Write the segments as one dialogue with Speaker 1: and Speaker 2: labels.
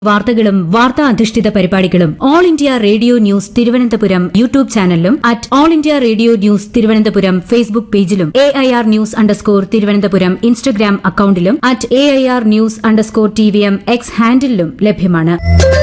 Speaker 1: വാർത്തകളും വാർത്താ അധിഷ്ഠിത പരിപാടികളും all India radio news Thiruvananthapuram YouTube ചാനലിലും at all India radio news Thiruvananthapuram Facebook പേജിലും A I R news underscore Thiruvananthapuram Instagram അക്കൌണ്ടിലും at A I R news underscore T V M X ഹാൻഡിലും ലഭ്യമാണ്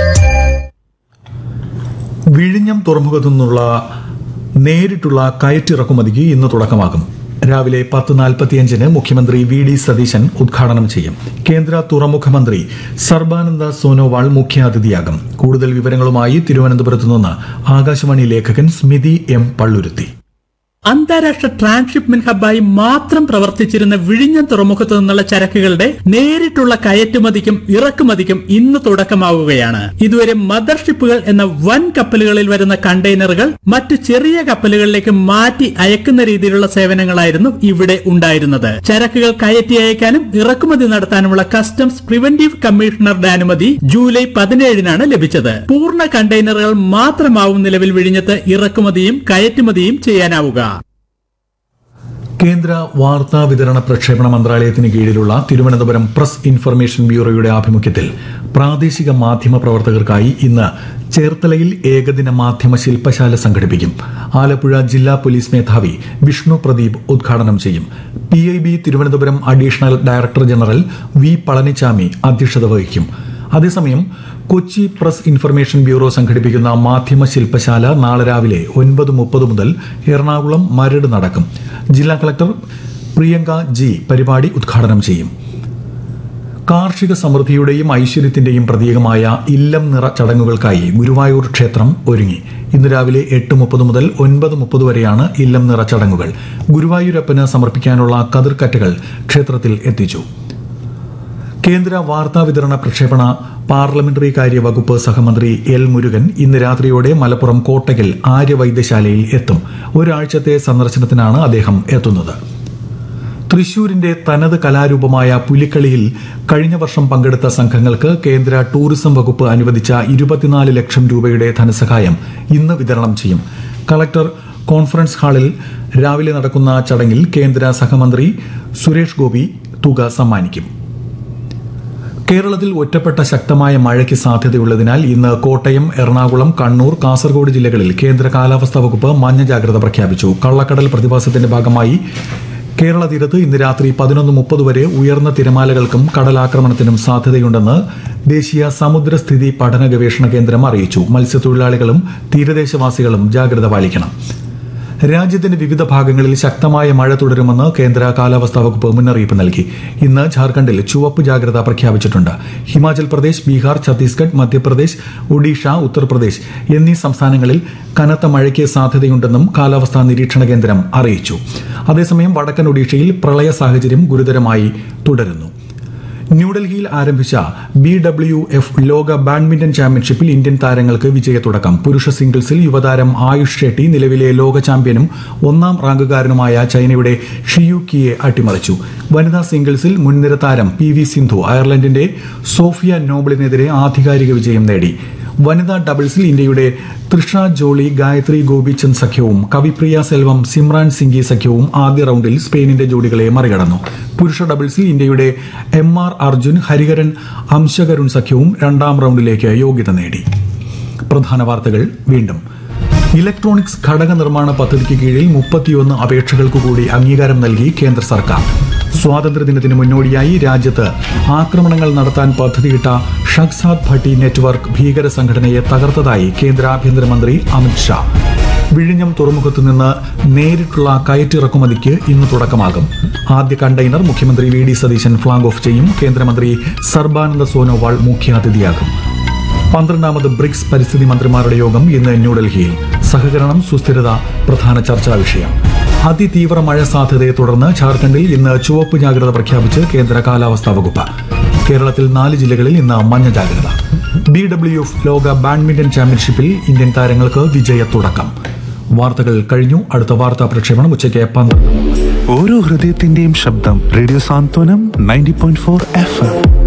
Speaker 2: വിഴിഞ്ഞം തുറമുഖത്തു നിന്നുള്ള നേരിട്ടുള്ള കയറ്റിറക്കുമതിക്ക് ഇന്ന് തുടക്കമാകും രാവിലെ പത്ത് നാൽപ്പത്തിയഞ്ചിന് മുഖ്യമന്ത്രി വി ഡി സതീശൻ ഉദ്ഘാടനം ചെയ്യും കേന്ദ്ര തുറമുഖ മന്ത്രി സർബാനന്ദ സോനോവാൾ മുഖ്യാതിഥിയാകും കൂടുതൽ വിവരങ്ങളുമായി തിരുവനന്തപുരത്ത് നിന്ന് ആകാശവാണി ലേഖകൻ സ്മിതി എം പള്ളുരുത്തി
Speaker 3: അന്താരാഷ്ട്ര ട്രാൻസ്ഷിപ്മെന്റ് ഹബ്ബായി മാത്രം പ്രവർത്തിച്ചിരുന്ന വിഴിഞ്ഞം തുറമുഖത്തു നിന്നുള്ള ചരക്കുകളുടെ നേരിട്ടുള്ള കയറ്റുമതിക്കും ഇറക്കുമതിക്കും ഇന്ന് തുടക്കമാവുകയാണ് ഇതുവരെ മദർഷിപ്പുകൾ എന്ന വൻ കപ്പലുകളിൽ വരുന്ന കണ്ടെയ്നറുകൾ മറ്റു ചെറിയ കപ്പലുകളിലേക്ക് മാറ്റി അയക്കുന്ന രീതിയിലുള്ള സേവനങ്ങളായിരുന്നു ഇവിടെ ഉണ്ടായിരുന്നത് ചരക്കുകൾ കയറ്റി അയക്കാനും ഇറക്കുമതി നടത്താനുമുള്ള കസ്റ്റംസ് പ്രിവന്റീവ് കമ്മീഷണറുടെ അനുമതി ജൂലൈ പതിനേഴിനാണ് ലഭിച്ചത് പൂർണ്ണ കണ്ടെയ്നറുകൾ മാത്രമാവും നിലവിൽ വിഴിഞ്ഞത്ത് ഇറക്കുമതിയും കയറ്റുമതിയും ചെയ്യാനാവുക
Speaker 2: കേന്ദ്ര വാർത്താ വിതരണ പ്രക്ഷേപണ മന്ത്രാലയത്തിന് കീഴിലുള്ള തിരുവനന്തപുരം പ്രസ് ഇൻഫർമേഷൻ ബ്യൂറോയുടെ ആഭിമുഖ്യത്തിൽ പ്രാദേശിക മാധ്യമ പ്രവർത്തകർക്കായി ഇന്ന് ചേർത്തലയിൽ ഏകദിന മാധ്യമ ശില്പശാല സംഘടിപ്പിക്കും ആലപ്പുഴ ജില്ലാ പോലീസ് മേധാവി വിഷ്ണു പ്രദീപ് ഉദ്ഘാടനം ചെയ്യും P I B Thiruvananthapuram additional director general V Palanichami അധ്യക്ഷത വഹിക്കും അതേസമയം കൊച്ചി പ്രസ് ഇൻഫർമേഷൻ ബ്യൂറോ സംഘടിപ്പിക്കുന്ന മാധ്യമ ശില്പശാല നാളെ രാവിലെ ഒൻപത് മുപ്പത് മുതൽ എറണാകുളം മരട് നടക്കും ജില്ലാ കളക്ടർ പ്രിയങ്ക ജി പരിപാടി ഉദ്ഘാടനം ചെയ്യും കാർഷിക സമൃദ്ധിയുടെയും ഐശ്വര്യത്തിന്റെയും പ്രതീകമായ ഇല്ലം നിറ ചടങ്ങുകൾക്കായി ഗുരുവായൂർ ക്ഷേത്രം ഒരുങ്ങി ഇന്ന് രാവിലെ എട്ട് മുപ്പത് മുതൽ ഒൻപത് മുപ്പത് വരെയാണ് ഇല്ലം നിറ ചടങ്ങുകൾ ഗുരുവായൂരപ്പന് സമർപ്പിക്കാനുള്ള കതിർക്കറ്റകൾ ക്ഷേത്രത്തിൽ എത്തിച്ചു കേന്ദ്ര വാർത്താ വിതരണ പ്രക്ഷേപണ പാർലമെന്ററി കാര്യ വകുപ്പ് സഹമന്ത്രി എൽ മുരുകൻ ഇന്ന് രാത്രിയോടെ മലപ്പുറം കോട്ടയ്ക്കൽ ആര്യവൈദ്യശാലയിൽ എത്തും ഒരാഴ്ചത്തെ സന്ദർശനത്തിനാണ് അദ്ദേഹം എത്തുന്നത് തൃശൂരിന്റെ തനത് കലാരൂപമായ പുലിക്കളിയിൽ കഴിഞ്ഞ വർഷം പങ്കെടുത്ത സംഘങ്ങൾക്ക് കേന്ദ്ര ടൂറിസം വകുപ്പ് അനുവദിച്ച ഇരുപത്തിനാല് ലക്ഷം രൂപയുടെ ധനസഹായം ഇന്ന് വിതരണം ചെയ്യും കളക്ടർ കോൺഫറൻസ് ഹാളിൽ രാവിലെ നടക്കുന്ന ചടങ്ങിൽ കേന്ദ്ര സഹമന്ത്രി സുരേഷ് ഗോപി തുക സമ്മാനിക്കും കേരളത്തിൽ ഒറ്റപ്പെട്ട ശക്തമായ മഴയ്ക്ക് സാധ്യതയുള്ളതിനാൽ ഇന്ന് കോട്ടയം എറണാകുളം കണ്ണൂർ കാസർഗോഡ് ജില്ലകളിൽ കേന്ദ്ര കാലാവസ്ഥാ വകുപ്പ് മഞ്ഞ ജാഗ്രത പ്രഖ്യാപിച്ചു കള്ളക്കടൽ പ്രതിഭാസത്തിന്റെ ഭാഗമായി കേരള തീരത്ത് ഇന്ന് രാത്രി പതിനൊന്ന് മുപ്പത് വരെ ഉയർന്ന തിരമാലകൾക്കും കടലാക്രമണത്തിനും സാധ്യതയുണ്ടെന്ന് ദേശീയ സമുദ്രസ്ഥിതി പഠന ഗവേഷണ കേന്ദ്രം അറിയിച്ചു മത്സ്യത്തൊഴിലാളികളും തീരദേശവാസികളും ജാഗ്രത പാലിക്കണം രാജ്യത്തിന്റെ വിവിധ ഭാഗങ്ങളിൽ ശക്തമായ മഴ തുടരുമെന്ന് കേന്ദ്ര കാലാവസ്ഥാ വകുപ്പ് മുന്നറിയിപ്പ് നൽകി ഇന്ന് ഝാർഖണ്ഡിൽ ചുവപ്പ് ജാഗ്രത പ്രഖ്യാപിച്ചിട്ടുണ്ട് ഹിമാചൽ പ്രദേശ് ബീഹാർ ഛത്തീസ്ഗഡ് മധ്യപ്രദേശ് ഒഡീഷ ഉത്തർപ്രദേശ് എന്നീ സംസ്ഥാനങ്ങളിൽ കനത്ത മഴയ്ക്ക് സാധ്യതയുണ്ടെന്നും കാലാവസ്ഥാ നിരീക്ഷണ കേന്ദ്രം അറിയിച്ചു അതേസമയം വടക്കൻ ഒഡീഷയിൽ പ്രളയ സാഹചര്യം ഗുരുതരമായി തുടരുന്നു ന്യൂഡൽഹിയിൽ ആരംഭിച്ച ബി ഡബ്ല്യു എഫ് ലോക ബാഡ്മിന്റൺ ചാമ്പ്യൻഷിപ്പിൽ ഇന്ത്യൻ താരങ്ങൾക്ക് വിജയത്തുടക്കം പുരുഷ സിംഗിൾസിൽ യുവതാരം ആയുഷ് ഷെട്ടി നിലവിലെ ലോക ചാമ്പ്യനും ഒന്നാം റാങ്കുകാരനുമായ ചൈനയുടെ ഷിയുക്കിയെ അട്ടിമറിച്ചു വനിതാ സിംഗിൾസിൽ മുൻനിര താരം പി വി സിന്ധു അയർലൻഡിന്റെ സോഫിയ നോബിളിനെതിരെ ആധികാരിക വിജയം നേടി വനിതാ ഡബിൾസിൽ ഇന്ത്യയുടെ തൃഷ ജോളി ഗായത്രി ഗോപിചന്ദ് സഖ്യവും കവിപ്രിയ സെൽവം സിമ്രാൻ സിംഗി സഖ്യവും ആദ്യ റൌണ്ടിൽ സ്പെയിനിന്റെ ജോഡികളെ മറികടന്നു പുരുഷ ഡബിൾസിൽ ഇന്ത്യയുടെ എം ആർ അർജുൻ ഹരിഹരൻ അംശകരുൺ സഖ്യവും രണ്ടാം റൌണ്ടിലേക്ക് യോഗ്യത നേടി പ്രധാന വാർത്തകൾ വീണ്ടും ഇലക്ട്രോണിക്സ് ഘടക നിർമ്മാണ പദ്ധതിക്ക് കീഴിൽ മുപ്പത്തിയൊന്ന് അപേക്ഷകൾക്ക് കൂടി അംഗീകാരം നൽകി കേന്ദ്ര സർക്കാർ സ്വാതന്ത്ര്യദിനത്തിന് മുന്നോടിയായി രാജ്യത്ത് ആക്രമണങ്ങൾ നടത്താൻ പദ്ധതിയിട്ട ഷഖ്സാദ് ഭട്ടി നെറ്റ്വർക്ക് ഭീകര സംഘടനയെ തകർത്തതായി കേന്ദ്ര ആഭ്യന്തരമന്ത്രി അമിത് ഷാ വിഴിഞ്ഞം തുറമുഖത്തു നിന്ന് നേരിട്ടുള്ള കയറ്റിറക്കുമതിക്ക് ഇന്ന് തുടക്കമാകും ആദ്യ കണ്ടെയ്നർ മുഖ്യമന്ത്രി V D Satheesan flag off ചെയ്യും കേന്ദ്രമന്ത്രി സർബാനന്ദ സോനോവാൾ മുഖ്യാതിഥിയാകും പന്ത്രണ്ടാമത് ബ്രിക്സ് പരിസ്ഥിതി മന്ത്രിമാരുടെ യോഗം ഇന്ന് ന്യൂഡൽഹിയിൽ സഹകരണം സുസ്ഥിരത പ്രധാന ചർച്ചാ വിഷയം അതിതീവ്ര മഴ സാധ്യതയെ തുടർന്ന് ഝാർഖണ്ഡിൽ ഇന്ന് ചുവപ്പ് ജാഗ്രത പ്രഖ്യാപിച്ച് കേന്ദ്ര കാലാവസ്ഥാ വകുപ്പ് കേരളത്തിൽ നാല് ജില്ലകളിൽ ഇന്ന് മഞ്ഞ ജാഗ്രത ബി ഡബ്ല്യു എഫ് ലോക ബാഡ്മിന്റൺ ചാമ്പ്യൻഷിപ്പിൽ ഇന്ത്യൻ താരങ്ങൾക്ക് വിജയ തുടക്കം വാർത്തകൾ കഴിഞ്ഞു അടുത്ത വാർത്താ പ്രക്ഷേപണം ഉച്ചയ്ക്ക് പന്ത്രണ്ട്
Speaker 4: ഓരോ ഹൃദയത്തിന്റെയും ശബ്ദം radio Santhwanam ninety point four F M